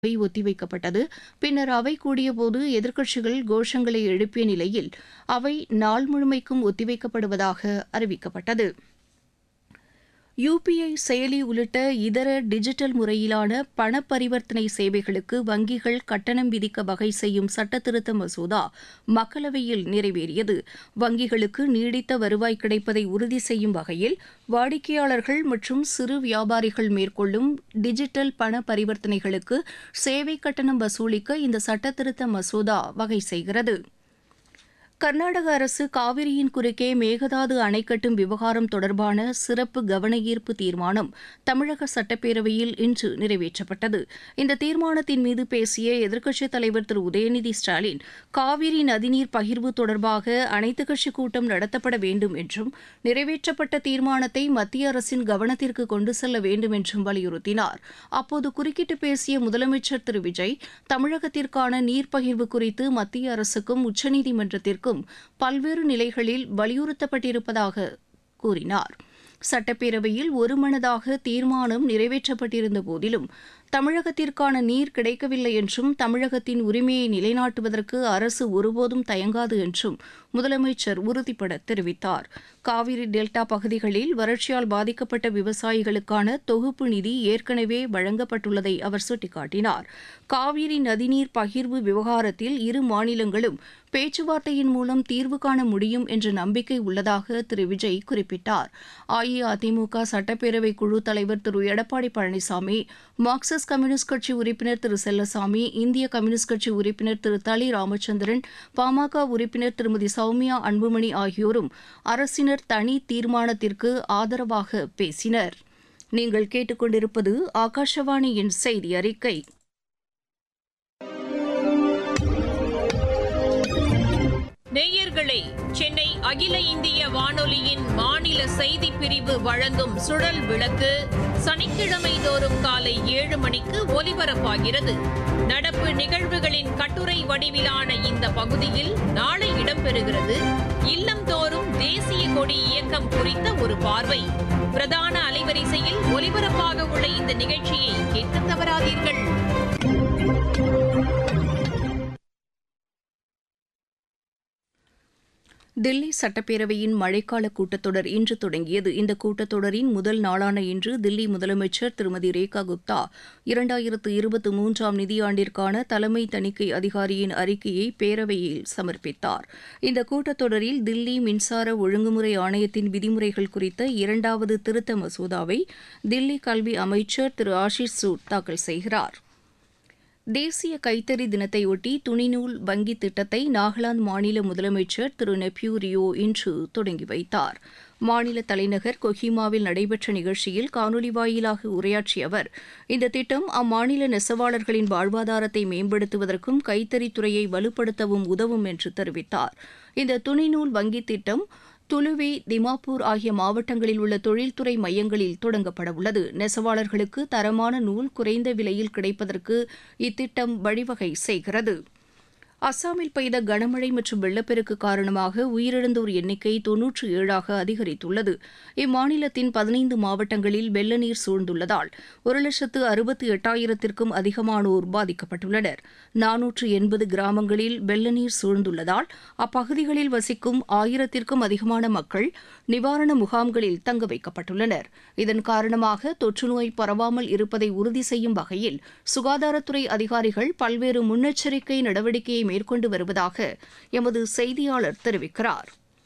அவை ஒத்திவைக்கப்பட்டது பின்னர் அவை கூடியபோது எதிர்க்கட்சிகள் கோஷங்களை எழுப்பிய நிலையில் அவை நாள் முழுமைக்கும் ஒத்திவைக்கப்படுவதாக அறிவிக்கப்பட்டது யுபிஐ செயலி உள்ளிட்ட இதர டிஜிட்டல் முறையிலான பண பரிவர்த்தனை சேவைகளுக்கு வங்கிகள் கட்டணம் விதிக்க வகை செய்யும் சட்டத்திருத்த மசோதா மக்களவையில் நிறைவேறியது வங்கிகளுக்கு நீடித்த வருவாய் கிடைப்பதை உறுதி செய்யும் வகையில் வாடிக்கையாளர்கள் மற்றும் சிறு வியாபாரிகள் மேற்கொள்ளும் டிஜிட்டல் பண பரிவர்த்தனைகளுக்கு சேவை கட்டணம் வசூலிக்க இந்த சட்டத்திருத்த மசோதா வகை செய்கிறது கர்நாடக அரசு காவிரியின் குறுக்கே மேகதாது அணை கட்டும் விவகாரம் தொடர்பான சிறப்பு கவன ஈர்ப்பு தீர்மானம் தமிழக சட்டப்பேரவையில் இன்று நிறைவேற்றப்பட்டது இந்த தீர்மானத்தின் மீது பேசிய எதிர்க்கட்சித் தலைவர் திரு உதயநிதி ஸ்டாலின் காவிரி நதிநீர் பகிர்வு தொடர்பாக அனைத்துக் கட்சி கூட்டம் நடத்தப்பட வேண்டும் என்றும் நிறைவேற்றப்பட்ட தீர்மானத்தை மத்திய அரசின் கவனத்திற்கு கொண்டு செல்ல வேண்டும் என்றும் வலியுறுத்தினார் அப்போது குறுக்கிட்டு பேசிய முதலமைச்சர் திரு விஜய் தமிழகத்திற்கான நீர் பகிர்வு குறித்து மத்திய அரசுக்கும் உச்சநீதிமன்றத்திற்கும் பல்வேறு நிலைகளில் வலியுறுத்தப்பட்டிருப்பதாக கூறினார் சட்டப்பேரவையில் ஒருமனதாக தீர்மானம் நிறைவேற்றப்பட்டிருந்த போதிலும் தமிழகத்திற்கான நீர் கிடைக்கவில்லை என்றும் தமிழகத்தின் உரிமையை நிலைநாட்டுவதற்கு அரசு ஒருபோதும் தயங்காது என்றும் முதலமைச்சர் உறுதிபட தெரிவித்தார் காவிரி டெல்டா பகுதிகளில் வறட்சியால் பாதிக்கப்பட்ட விவசாயிகளுக்கான தொகுப்பு நிதி ஏற்கனவே வழங்கப்பட்டுள்ளதை அவர் சுட்டிக்காட்டினார் காவிரி நதிநீர் பகிர்வு விவகாரத்தில் இரு மாநிலங்களும் பேச்சுவார்த்தையின் மூலம் தீர்வு காண முடியும் என்ற நம்பிக்கை உள்ளதாக திரு விஜய் குறிப்பிட்டார் அஇஅதிமுக சட்டப்பேரவை குழு தலைவர் திரு எடப்பாடி பழனிசாமி மார்க்சிஸ்ட் கம்யூனிஸ்ட் கட்சி உறுப்பினர் திரு செல்லசாமி இந்திய கம்யூனிஸ்ட் கட்சி உறுப்பினர் திரு தளி ராமச்சந்திரன் பாமக உறுப்பினர் திருமதி சௌமியா அன்புமணி ஆகியோரும் அரசினர் தனி தீர்மானத்திற்கு ஆதரவாக பேசினர் நீங்கள் கேட்டுக்கொண்டிருப்பது ஆகாஷவாணியின் செய்தி அறிக்கை நேயர்களே சென்னை அகில இந்திய வானொலியின் மாநில செய்திப் பிரிவு வழங்கும் சுழல் விளக்கு சனிக்கிழமை தோறும் காலை ஏழு மணிக்கு ஒலிபரப்பாகிறது நடப்பு நிகழ்வுகளின் கட்டுரை வடிவிலான இந்த பகுதியில் நாளை இடம்பெறுகிறது இல்லந்தோறும் தேசிய கொடி இயக்கம் குறித்த ஒரு பார்வை பிரதான அலைவரிசையில் ஒலிபரப்பாக உள்ள இந்த நிகழ்ச்சியை கேட்க தவறாதீர்கள் தில்லி சட்டப்பேரவையின் மழைக்கால கூட்டத்தொடர் இன்று தொடங்கியது இந்த கூட்டத்தொடரின் முதல் நாளான இன்று தில்லி முதலமைச்சர் திருமதி ரேகா குப்தா இரண்டாயிரத்து இருபத்தி மூன்றாம் நிதியாண்டிற்கான தலைமை தணிக்கை அதிகாரியின் அறிக்கையை பேரவையில் சமர்ப்பித்தார் இந்த கூட்டத்தொடரில் தில்லி மின்சார ஒழுங்குமுறை ஆணையத்தின் விதிமுறைகள் குறித்த இரண்டாவது திருத்த மசோதாவை தில்லி கல்வி அமைச்சர் திரு ஆஷிஷ் சூட் தாக்கல் செய்கிறார் தேசிய கைத்தறி தினத்தையொட்டி துணிநூல் வங்கி திட்டத்தை நாகாலாந்து மாநில முதலமைச்சர் திரு நெப்யூ ரியோ இன்று தொடங்கி வைத்தார் மாநில தலைநகர் கொஹிமாவில் நடைபெற்ற நிகழ்ச்சியில் காணொலி வாயிலாக உரையாற்றிய அவர் இந்த திட்டம் அம்மாநில நெசவாளர்களின் வாழ்வாதாரத்தை மேம்படுத்துவதற்கும் கைத்தறித்துறையை வலுப்படுத்தவும் உதவும் என்று தெரிவித்தார் இந்த துணிநூல் வங்கி திட்டம் துலுவி திமாப்பூர் ஆகிய மாவட்டங்களில் உள்ள தொழில்துறை மையங்களில் தொடங்கப்பட உள்ளது நெசவாளர்களுக்கு தரமான நூல் குறைந்த விலையில் கிடைப்பதற்கு இத்திட்டம் வழிவகை செய்கிறது அஸ்ஸாமில் பெய்த கனமழை மற்றும் வெள்ளப்பெருக்கு காரணமாக உயிரிழந்தோர் எண்ணிக்கை தொன்னூற்று ஏழாக அதிகரித்துள்ளது இம்மாநிலத்தின் பதினைந்து மாவட்டங்களில் வெள்ள நீர் சூழ்ந்துள்ளதால் ஒரு லட்சத்து அறுபத்தி எட்டாயிரத்திற்கும் அதிகமானோர் பாதிக்கப்பட்டுள்ளனர் நானூற்று எண்பது கிராமங்களில் வெள்ள நீர் சூழ்ந்துள்ளதால் அப்பகுதிகளில் வசிக்கும் ஆயிரத்திற்கும் அதிகமான மக்கள் நிவாரண முகாம்களில் தங்க வைக்கப்பட்டுள்ளனர் இதன் காரணமாக தொற்றுநோய் பரவாமல் இருப்பதை உறுதி செய்யும் வகையில் சுகாதாரத்துறை அதிகாரிகள் பல்வேறு முன்னெச்சரிக்கை நடவடிக்கையை மேற்கொண்டு வருவதாக எமது செய்தியாளர் தெரிவிக்கிறார்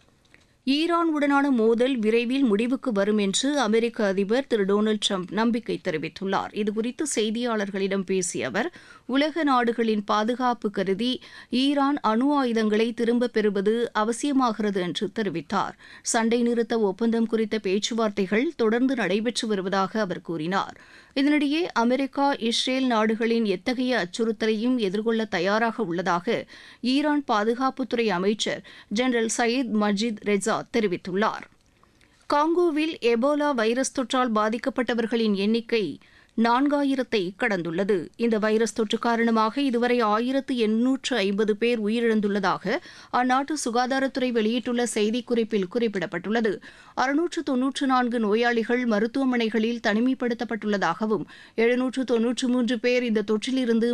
ஈரான் உடனான மோதல் விரைவில் முடிவுக்கு வரும் என்று அமெரிக்க அதிபர் திரு டொனால்டு ட்ரம்ப் நம்பிக்கை தெரிவித்துள்ளார் இதுகுறித்து செய்தியாளர்களிடம் பேசிய அவர் உலக நாடுகளின் பாதுகாப்பு கருதி ஈரான் அணு ஆயுதங்களை திரும்பப் பெறுவது அவசியமாகிறது என்று தெரிவித்தார் சண்டை நிறுத்த ஒப்பந்தம் குறித்த பேச்சுவார்த்தைகள் தொடர்ந்து நடைபெற்று வருவதாக அவர் கூறினார் இதனிடையே அமெரிக்கா இஸ்ரேல் நாடுகளின் எத்தகைய அச்சுறுத்தலையும் எதிர்கொள்ள தயாராக உள்ளதாக ஈரான் பாதுகாப்புத்துறை அமைச்சர் ஜெனரல் சயீத் மஜித் ரெஜா தெரிவித்துள்ளார் காங்கோவில் எபோலா வைரஸ் தொற்றால் பாதிக்கப்பட்டவர்களின் எண்ணிக்கை நான்காயிரத்தை கடந்துள்ளது இந்த வைரஸ் தொற்று காரணமாக இதுவரை ஆயிரத்து எண்ணூற்று ஐம்பது பேர் உயிரிழந்துள்ளதாக அந்நாட்டு சுகாதாரத்துறை வெளியிட்டுள்ள செய்திக்குறிப்பில் குறிப்பிடப்பட்டுள்ளது அறுநூற்று தொன்னூற்று நான்கு நோயாளிகள் மருத்துவமனைகளில் தனிமைப்படுத்தப்பட்டுள்ளதாகவும் எழுநூற்று தொன்னூற்று மூன்று பேர் இந்த தொற்றிலிருந்து